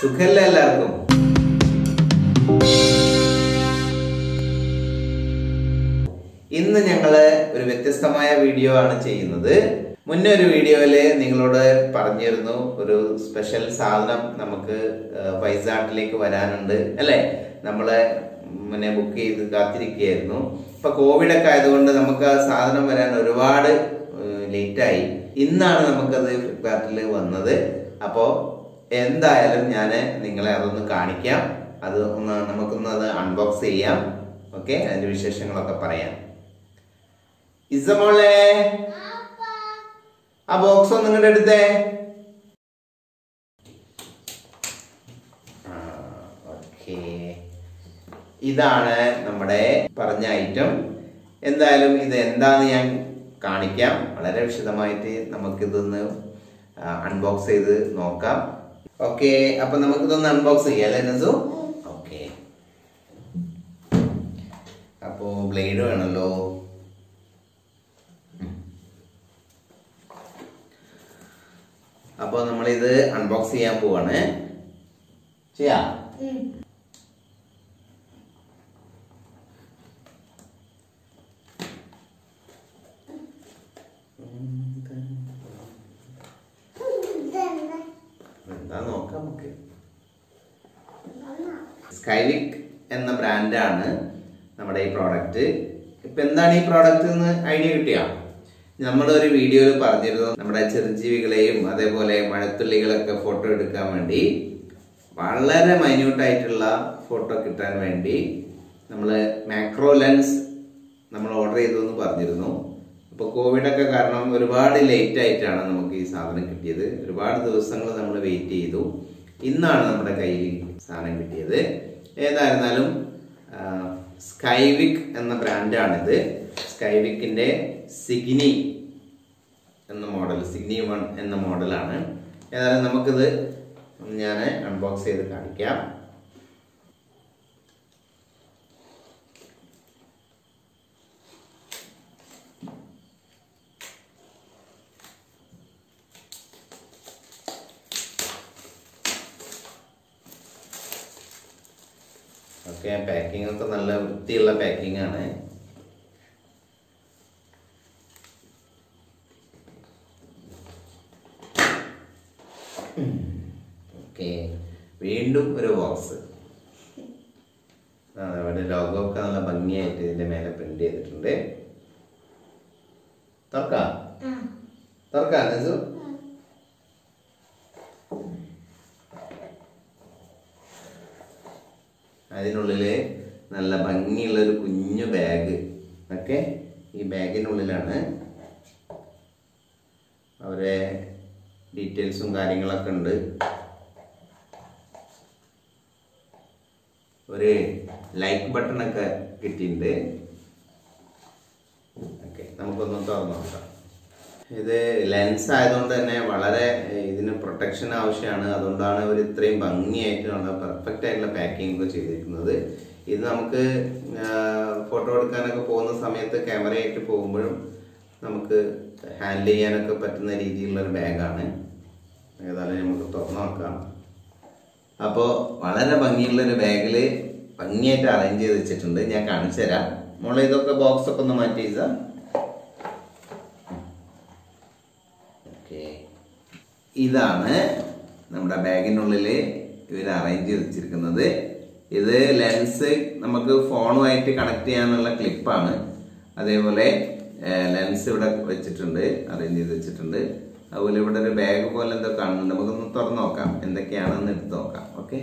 സുഖല്ല എല്ലാവർക്കും ഇന്ന് ഞങ്ങള് ഒരു വ്യത്യസ്തമായ വീഡിയോ ആണ് ചെയ്യുന്നത് മുന്നേ ഒരു വീഡിയോയില് നിങ്ങളോട് പറഞ്ഞിരുന്നു ഒരു സ്പെഷ്യൽ സാധനം നമുക്ക് ഏഹ്, വൈസാട്ടിലേക്ക് വരാനുണ്ട് അല്ലെ നമ്മള് മുന്നേ ബുക്ക് ചെയ്ത് കാത്തിരിക്കുകയായിരുന്നു ഇപ്പൊ കോവിഡ് ഒക്കെ ആയതുകൊണ്ട് നമുക്ക് ആ സാധനം വരാൻ ഒരുപാട് ലേറ്റായി ഇന്നാണ് നമുക്കത് ഫ്ലിപ്കാർട്ടിൽ വന്നത് അപ്പോ എന്തായാലും ഞാൻ നിങ്ങളെ അതൊന്ന് കാണിക്കാം അത് ഒന്ന് നമുക്കൊന്ന് അത് അൺബോക്സ് ചെയ്യാം ഓക്കെ അതിന്റെ വിശേഷങ്ങളൊക്കെ പറയാം ഇസമോളെ ആ ബോക്സ് ഒന്ന് നിങ്ങളുടെ എടുത്തേ ഓക്കെ ഇതാണ് നമ്മുടെ പറഞ്ഞ ഐറ്റം എന്തായാലും ഇത് എന്താന്ന് ഞാൻ കാണിക്കാം വളരെ വിശദമായിട്ട് നമുക്കിതൊന്ന് അൺബോക്സ് ചെയ്ത് നോക്കാം ഓക്കെ അപ്പൊ നമുക്കിതൊന്ന് അൺബോക്സ് ചെയ്യാം അല്ലേ നസു ഓക്കെ അപ്പോ ബ്ലേഡ് വേണമല്ലോ അപ്പോൾ നമ്മളിത് അൺബോക്സ് ചെയ്യാൻ പോവാണ് ചെയ്യാം എന്താ നോക്കാം നമുക്ക് സ്കൈവിക് എന്ന ബ്രാൻഡാണ് നമ്മുടെ ഈ പ്രോഡക്റ്റ് ഇപ്പൊ എന്താണ് ഈ പ്രോഡക്റ്റ് എന്ന് ഐഡിയ കിട്ടിയോ നമ്മുടെ ഒരു വീഡിയോയിൽ പറഞ്ഞിരുന്നു നമ്മുടെ ചെറുജീവികളെയും അതേപോലെ മഴത്തുള്ളികളൊക്കെ ഫോട്ടോ എടുക്കാൻ വേണ്ടി വളരെ മൈന്യൂട്ട് ആയിട്ടുള്ള ഫോട്ടോ കിട്ടാൻ വേണ്ടി നമ്മൾ മാക്രോ ലെൻസ് നമ്മൾ ഓർഡർ ചെയ്തു എന്ന് പറഞ്ഞിരുന്നു അപ്പോൾ കോവിഡ് ഒക്കെ കാരണം ഒരുപാട് ലേറ്റ് ആയിട്ടാണ് നമുക്ക് ഈ സാധനം കിട്ടിയത് ഒരുപാട് ദിവസങ്ങൾ നമ്മൾ വെയിറ്റ് ചെയ്തു ഇന്നാണ് നമ്മുടെ കയ്യിൽ സാധനം കിട്ടിയത് ഏതായിരുന്നാലും സ്കൈവിക് എന്ന ബ്രാൻഡാണിത് സ്കൈവിക്കിന്റെ സിഗ്നി എന്ന മോഡൽ സിഗ്നി വൺ എന്ന മോഡലാണ് ഏതായാലും നമുക്കിത് ഞാൻ അൺബോക്സ് ചെയ്ത് കാണിക്കാം ഓക്കെ പാക്കിംഗ് ഒക്കെ നല്ല വൃത്തിയുള്ള പാക്കിംഗ് ആണ് ഓക്കെ വീണ്ടും ഒരു ബോക്സ് അവിടെ ലോഗോ ഒക്കെ നല്ല ഭംഗിയായിട്ട് ഇതിന്റെ മേലെ പ്രിന്റ് ചെയ്തിട്ടുണ്ട് തുറക്കാം തുറക്കാം നസു അതിനുള്ളില് നല്ല ഭംഗിയുള്ള ഒരു കുഞ്ഞു ബാഗ് ഒക്കെ ഈ ബാഗിനുള്ളിലാണ് അവരെ ഡീറ്റെയിൽസും കാര്യങ്ങളൊക്കെ ഉണ്ട് ഒരു ലൈക്ക് ബട്ടൺ ഒക്കെ കിട്ടിയിട്ടുണ്ട് ഓക്കെ നമുക്കൊന്ന് തുറന്നു നോക്കാം ഇത് ലെൻസ് ആയതുകൊണ്ട് തന്നെ വളരെ ഏഹ്, ഇതിന് പ്രൊട്ടക്ഷൻ ആവശ്യമാണ് അതുകൊണ്ടാണ് അവർ ഇത്രയും ഭംഗിയായിട്ട് നല്ല പെർഫെക്റ്റ് ആയിട്ടുള്ള പാക്കിംഗ് ഒക്കെ ചെയ്തിരിക്കുന്നത് ഇത് നമുക്ക് ഫോട്ടോ എടുക്കാനൊക്കെ പോകുന്ന സമയത്ത് ക്യാമറയായിട്ട് പോകുമ്പോഴും നമുക്ക് ഹാൻഡിൽ ചെയ്യാനൊക്കെ പറ്റുന്ന രീതിയിലുള്ള ഒരു ബാഗാണ് ഏതായാലും നമുക്ക് തുറന്നു നോക്കാം അപ്പോൾ വളരെ ഭംഗിയുള്ള ഒരു ബാഗിൽ ഭംഗിയായിട്ട് അറേഞ്ച് ചെയ്ത് വെച്ചിട്ടുണ്ട് ഞാൻ കാണിച്ചു തരാം മോളെ ഇതൊക്കെ ബോക്സ് ഒക്കെ ഒന്ന് മാറ്റി ചെയ്താ ഓക്കെ ഇതാണ് നമ്മുടെ ബാഗിനുള്ളിൽ ഇവർ അറേഞ്ച് ചെയ്ത് വെച്ചിരിക്കുന്നത് ഇത് ലെൻസ് നമുക്ക് ഫോണുമായിട്ട് കണക്ട് ചെയ്യാനുള്ള ക്ലിപ്പാണ് അതേപോലെ ലെൻസ് ഇവിടെ വെച്ചിട്ടുണ്ട് അറേഞ്ച് ചെയ്ത് വെച്ചിട്ടുണ്ട് അതുപോലെ ഇവിടെ ഒരു ബാഗ് പോലെ എന്തോ കാണുന്നുണ്ട് നമുക്കൊന്ന് തുറന്നു നോക്കാം എന്തൊക്കെയാണെന്ന് എടുത്ത് നോക്കാം ഓക്കെ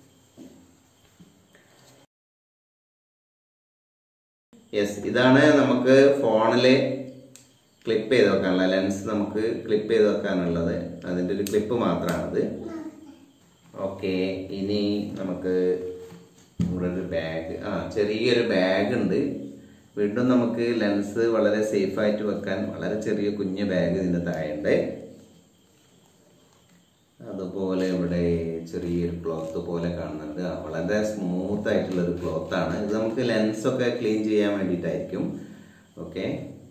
യെസ് ഇതാണ് നമുക്ക് ഫോണില് ക്ലിപ്പ് ചെയ്ത് വെക്കാനുള്ള ലെൻസ് നമുക്ക് ക്ലിപ്പ് ചെയ്ത് വെക്കാനുള്ളത് അതിൻ്റെ ഒരു ക്ലിപ്പ് മാത്രമാണത് ഓക്കെ ഇനി നമുക്ക് ഇവിടെ ഒരു ബാഗ് ആ ചെറിയൊരു ബാഗ് ഉണ്ട് വീണ്ടും നമുക്ക് ലെൻസ് വളരെ സേഫ് ആയിട്ട് വെക്കാൻ വളരെ ചെറിയ കുഞ്ഞ് ബാഗ് ഇതിൻ്റെ താഴെയുണ്ട് അതുപോലെ ഇവിടെ ചെറിയൊരു ക്ലോത്ത് പോലെ കാണുന്നുണ്ട് ആ, വളരെ സ്മൂത്ത് ആയിട്ടുള്ള ഒരു ക്ലോത്ത് ആണ് ഇത് നമുക്ക് ലെൻസ് ഒക്കെ ക്ലീൻ ചെയ്യാൻ വേണ്ടിയിട്ടായിരിക്കും ഓക്കെ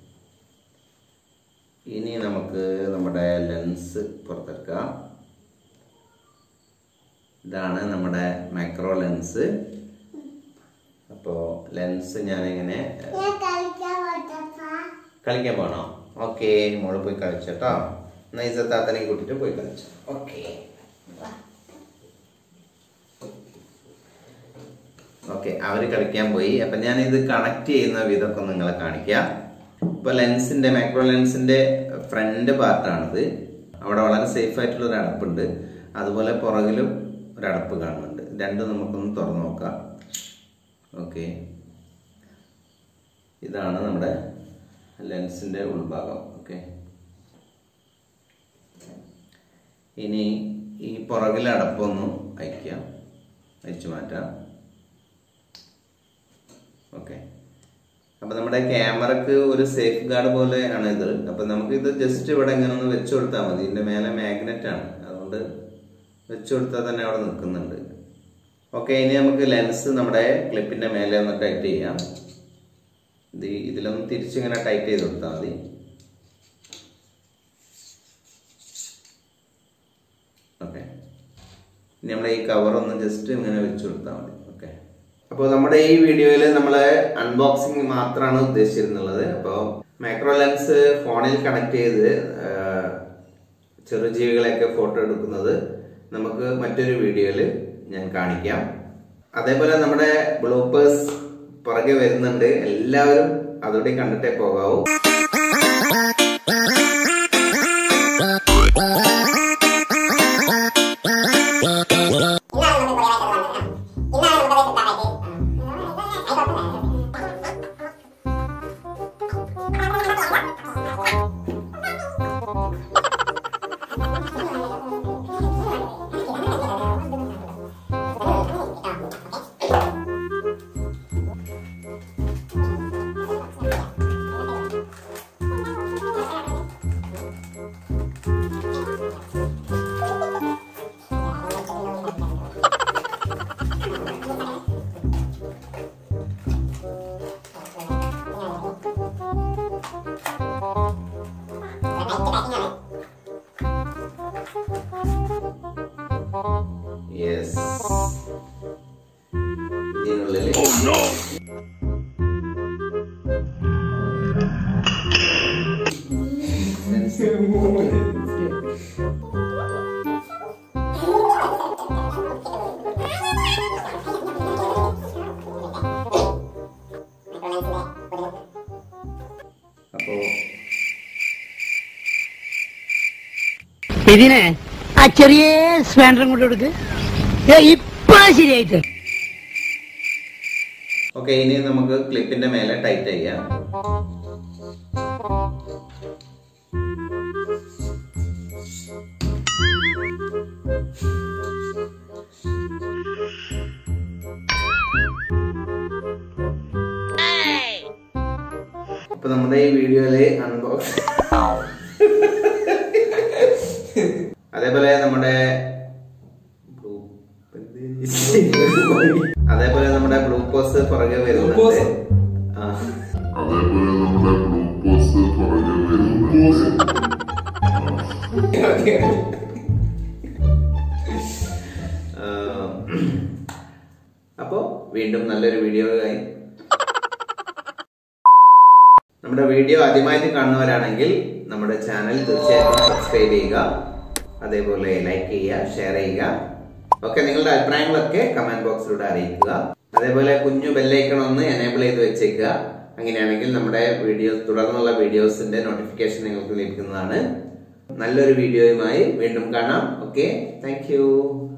ഇനി നമുക്ക് നമ്മുടെ ലെൻസ് പുറത്തെടുക്കാം ഇതാണ് നമ്മുടെ മൈക്രോ ലെൻസ് അപ്പോൾ ലെൻസ് ഞാനിങ്ങനെ ഞാൻ കളിക്കാൻ പോട്ടപ്പാ കളിക്കാൻ പോകണോ ഓക്കെ മോള് പോയി കളിച്ചോട്ടോ എന്നാ ഈ താത്തനെയും കൂട്ടിട്ട് പോയി കളിച്ചു ഓക്കെ ഓക്കെ അവര് കളിക്കാൻ പോയി അപ്പൊ ഞാൻ ഇത് കണക്ട് ചെയ്യുന്ന വിധമൊക്കെ ഒന്ന് നിങ്ങളെ കാണിക്കാം ഇപ്പൊ ലെൻസിന്റെ മൈക്രോ ലെൻസിന്റെ ഫ്രണ്ട് പാർട്ടാണിത് അവിടെ വളരെ സേഫ് ആയിട്ടുള്ള ഒരു അടപ്പുണ്ട് അതുപോലെ പുറകിലും ഒരു അടപ്പ് കാണുന്നുണ്ട് രണ്ടും നമുക്കൊന്ന് തുറന്നു നോക്കാം ഓക്കെ ഇതാണ് നമ്മുടെ ലെൻസിന്റെ ഉൾഭാഗം ഓക്കെ ഇനി ഈ പുറകിലെ അടപ്പൊന്ന് അയക്കാം അയച്ചു മാറ്റാം ഓക്കെ അപ്പൊ നമ്മുടെ ക്യാമറക്ക് ഒരു സേഫ് ഗാർഡ് പോലെ ആണ് ഇത് അപ്പൊ നമുക്ക് ഇത് ജസ്റ്റ് ഇവിടെ ഇങ്ങനെ ഒന്ന് വെച്ചു കൊടുത്താൽ മതി ഇതിന്റെ മേലെ മാഗ്നറ്റ് ആണ് അതുകൊണ്ട് വെച്ചു കൊടുത്താൽ തന്നെ അവിടെ നിൽക്കുന്നുണ്ട് ഓക്കെ ഇനി നമുക്ക് ലെൻസ് നമ്മുടെ ക്ലിപ്പിന്റെ മേലെ ഒന്ന് ടൈറ്റ് ചെയ്യാം ഇത് ഇതിലൊന്ന് തിരിച്ചിങ്ങനെ ടൈറ്റ് ചെയ്ത് കൊടുത്താൽ മതി ഓക്കെ ഇനി നമ്മൾ ഈ കവർ ഒന്ന് ജസ്റ്റ് ഇങ്ങനെ വെച്ച് കൊടുത്താൽ മതി ഓക്കെ അപ്പോൾ നമ്മുടെ ഈ വീഡിയോയിൽ നമ്മൾ അൺബോക്സിങ് മാത്രമാണ് ഉദ്ദേശിച്ചിരുന്നുള്ളത് അപ്പോൾ മൈക്രോ ലെൻസ് ഫോണിൽ കണക്ട് ചെയ്ത് ആ, ചെറുജീവികളെയൊക്കെ ഫോട്ടോ എടുക്കുന്നത് നമുക്ക് മറ്റൊരു വീഡിയോയിൽ ഞാൻ കാണിക്കാം അതേപോലെ നമ്മുടെ ബ്ലൂപ്പേഴ്സ് പുറകെ വരുന്നുണ്ട് എല്ലാവരും അതോടെ കണ്ടിട്ടേ പോകാവൂ യെസ് ഇതിനുള്ളിൽ അപ്പോ ഇതിനെ ആ ചെറിയ സ്പാൻഡറും കൊണ്ട് കൊടുക്ക് ഏ, ഇപ്പൊ ശരിയായിട്ട് ഓക്കെ ഇനി നമുക്ക് ക്ലിപ്പിന്റെ മേലെ ടൈറ്റ് ചെയ്യാം അപ്പൊ നമ്മുടെ ഈ വീഡിയോയില് അൺബോക്സ് അതേപോലെ നമ്മുടെ അതേപോലെ നമ്മുടെ ഗ്ലൂക്കോസ് പുറകെ വരുന്നുണ്ട് ആ അതേപോലെ നമ്മുടെ ഗ്ലൂക്കോസ് പുറകെ വരുന്നുണ്ട് അപ്പോൾ വീണ്ടും നല്ലൊരു വീഡിയോ ആയി നമ്മുടെ വീഡിയോ ആദ്യമായിട്ട് കാണുന്നവരാണെങ്കിൽ നമ്മുടെ ചാനൽ തീർച്ചയായിട്ടും സബ്സ്ക്രൈബ് ചെയ്യുക അതേപോലെ ലൈക്ക് ചെയ്യുക ഷെയർ ചെയ്യുക ഓക്കെ നിങ്ങളുടെ അഭിപ്രായങ്ങളൊക്കെ കമന്റ് ബോക്സിലൂടെ അറിയിക്കുക അതേപോലെ കുഞ്ഞു ബെല്ലൈക്കൺ ഒന്ന് എനേബിൾ ചെയ്ത് വെച്ചേക്കുക അങ്ങനെയാണെങ്കിൽ നമ്മുടെ വീഡിയോ തുടർന്നുള്ള വീഡിയോസിന്റെ നോട്ടിഫിക്കേഷൻ നിങ്ങൾക്ക് ലഭിക്കുന്നതാണ് നല്ലൊരു വീഡിയോയുമായി വീണ്ടും കാണാം ഓക്കെ താങ്ക്